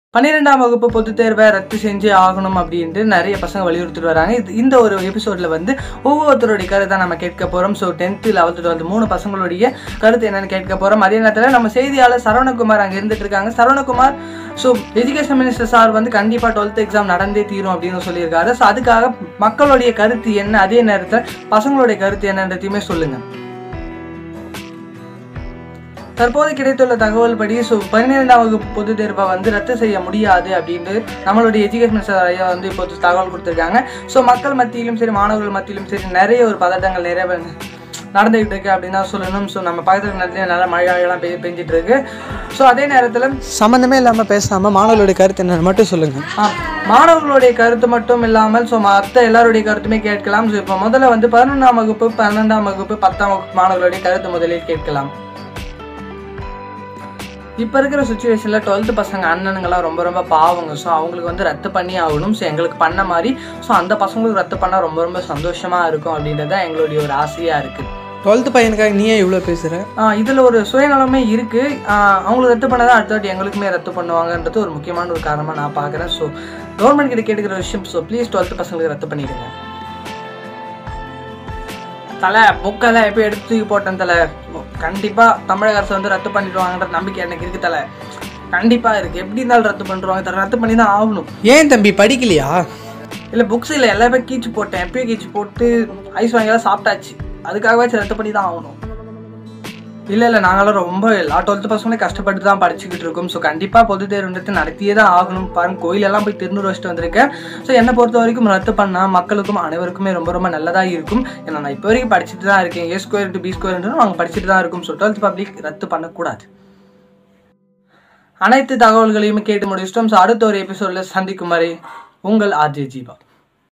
பன்னிரெண்டாம் வகுப்பு பொதுத் தேர்வை ரத்து செஞ்சு ஆகணும் அப்படின்ட்டு நிறைய பசங்க வலியுறுத்திட்டு வராங்க இது இந்த ஒரு எபிசோட்ல வந்து ஒவ்வொருத்தருடைய கருத்தை நம்ம கேட்க போறோம் ஸோ டென்த்து லெவல்த்து டுவெல்த் மூணு பசங்களுடைய கருத்து என்னன்னு கேட்க போறோம் அதே நேரத்தில் நம்ம செய்தியாளர் சரவணகுமார் அங்கே இருந்துட்டு இருக்காங்க Saravanakumar so education minister sir வந்து கண்டிப்பாக டுவெல்த் எக்ஸாம் நடந்தே தீரும் அப்படின்னு சொல்லியிருக்காரு ஸோ அதுக்காக மக்களுடைய கருத்து என்ன அதே நேரத்தில் பசங்களுடைய கருத்து என்னன்றதையுமே சொல்லுங்க தற்போது கிடைத்துள்ள தகவல் படி ஸோ பன்னிரெண்டாம் வகுப்பு பொதுத் தேர்வை வந்து ரத்து செய்ய முடியாது அப்படின்னு நம்மளுடைய எஜுகேஷன் மினிஸ்டர் ஐயா வந்து இப்போது தகவல் கொடுத்துருக்காங்க ஸோ மக்கள் மத்தியிலும் சரி மாணவர்கள் மத்தியிலும் சரி நிறைய ஒரு பதட்டங்கள் நிறைய வந்து நடந்துகிட்டு இருக்கு அப்படின்னு தான் சொல்லணும் ஸோ நம்ம பக்கத்தில் நேரத்துல நல்ல மழையெல்லாம் பெய் பெஞ்சிட்டு இருக்கு ஸோ அதே நேரத்தில் சம்மந்தமே இல்லாமல் பேசாமல் மாணவர்களுடைய கருத்து என்னன்னு மட்டும் சொல்லுங்க மாணவர்களுடைய கருத்து மட்டும் இல்லாமல் ஸோ மற்ற எல்லாருடைய கருத்துமே கேட்கலாம் ஸோ இப்போ முதல்ல வந்து பதினொன்றாம் வகுப்பு பன்னெண்டாம் வகுப்பு பத்தாம் வகுப்பு மாணவர்களுடைய கருத்து முதலில் கேட்கலாம் இப்போ இருக்கிற சுச்சுவேஷனில் டுவெல்த்து பசங்க அண்ணனுங்கெல்லாம் ரொம்ப ரொம்ப பாவங்க ஸோ அவங்களுக்கு வந்து ரத்து பண்ணி ஆகணும் ஸோ எங்களுக்கு பண்ண மாதிரி ஸோ அந்த பசங்களுக்கு ரத்து பண்ணால் ரொம்ப ரொம்ப சந்தோஷமாக இருக்கும் அப்படின்றது தான் எங்களுடைய ஒரு ஆசையாக இருக்குது டுவெல்த்து பையனுக்காக நீயே இவ்வளோ பேசுகிற இதில் ஒரு சுயநலமே இருக்குது அவங்களுக்கு ரத்து பண்ணால் தான் அடுத்த வாட்டி எங்களுக்குமே ரத்து பண்ணுவாங்கன்றது ஒரு முக்கியமான ஒரு காரணமாக நான் பார்க்குறேன் ஸோ கவர்மெண்ட் கிட்ட கேட்டுக்கிற விஷயம் ஸோ ப்ளீஸ் டுவெல்த்து பசங்களுக்கு ரத்து பண்ணிடுங்க தலை புக்கெல்லாம் எப்போ எடுத்து தூக்கி போட்டேன் தலை கண்டிப்பாக தமிழக அரசு வந்து ரத்து பண்ணிடுவாங்கன்ற நம்பிக்கை எனக்கு இருக்கு தலை கண்டிப்பாக இருக்குது எப்படி இருந்தாலும் ரத்து பண்ணிடுவாங்க தலை ரத்து பண்ணி தான் ஆகணும் ஏன் தம்பி படிக்கலையா இல்லை புக்ஸ் இல்லை எல்லாமே கீச்சு போட்டேன் எப்பயும் கீச்சு போட்டு ஐஸ் வாங்கியெல்லாம் சாப்பிட்டாச்சு அதுக்காகவாச்சும் ரத்து பண்ணி தான் ஆகணும் இல்லை இல்லை நாங்களாம் ரொம்ப எல்லா டுவெல்த்து பசங்களே கஷ்டப்பட்டு தான் படிச்சுக்கிட்டு இருக்கோம் ஸோ கண்டிப்பாக பொது தேர்வுன்றது நடத்தியே தான் ஆகணும் பாருங்க கோயிலெல்லாம் போய் திருநூறு வச்சுட்டு வந்திருக்கேன் ஸோ என்னை பொறுத்த வரைக்கும் ரத்து பண்ணால் மக்களுக்கும் அனைவருக்குமே ரொம்ப ரொம்ப நல்லதாக இருக்கும் ஏன்னா நான் இப்போ வரைக்கும் படிச்சுட்டு தான் இருக்கேன் ஏ ஸ்கொயர் டு பி ஸ்கொயர்ன்றது நாங்கள் படிச்சுட்டு தான் இருக்கும் ஸோ டுவெல்த் பப்ளிக் ரத்து பண்ணக்கூடாது அனைத்து தகவல்களையும் கேட்டு முடிச்சிட்டோம் ஸோ அடுத்த ஒரு எபிசோடில் சந்திக்கும் வரை உங்கள் ஆர்ஜே ஜீவா